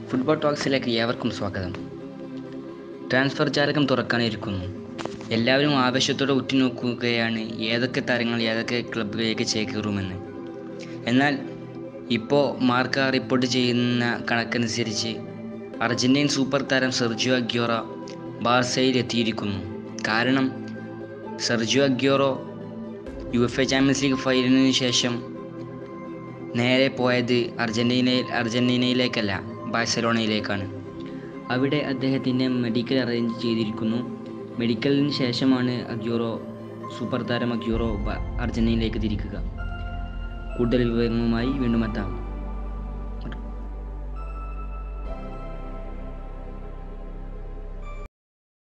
football ടോക്സിലേക്ക് ഏവർക്കും സ്വാഗതം transfer ജാലകം തുറക്കാനിരിക്കുന്നു എല്ലാവരും ആവേശത്തോടെ ഉറ്റുനോക്കുകയാണ് ഏതൊക്കെ താരങ്ങൾ ഏതൊക്കെ ക്ലബുകളിലേക്ക് ചേക്കേറുമെന്ന് എന്നാൽ ഇപ്പോൾ മാർക്ക റിപ്പോർട്ട് ചെയ്യുന്ന കണക്കനുസരിച്ച് അർജന്റീൻ സൂപ്പർ താരം സെർജിയോ അഗ്യോറ ബാർസയിൽ എത്തിയിരിക്കുന്നു കാരണം Sergio Aguero U F A champions league ഫൈനലിന് ശേഷം നേരെ പോയത് അർജൻറ്റീനയിൽ അർജൻറ്റീനയിലേക്കല്ല ബാഴ്സലോണയിലേക്കാണ് അവിടെ അദ്ദേഹത്തിൻ്റെ മെഡിക്കൽ അറേഞ്ച് ചെയ്തിരിക്കുന്നു മെഡിക്കലിന് ശേഷമാണ് അഗ്യൂറോ സൂപ്പർ താരം അഗ്യൂറോ ബ- അർജൻറ്റീനയിലേക്ക് തിരിക്കുക കൂടുതൽ വിവരങ്ങളുമായി വീണ്ടും എത്താം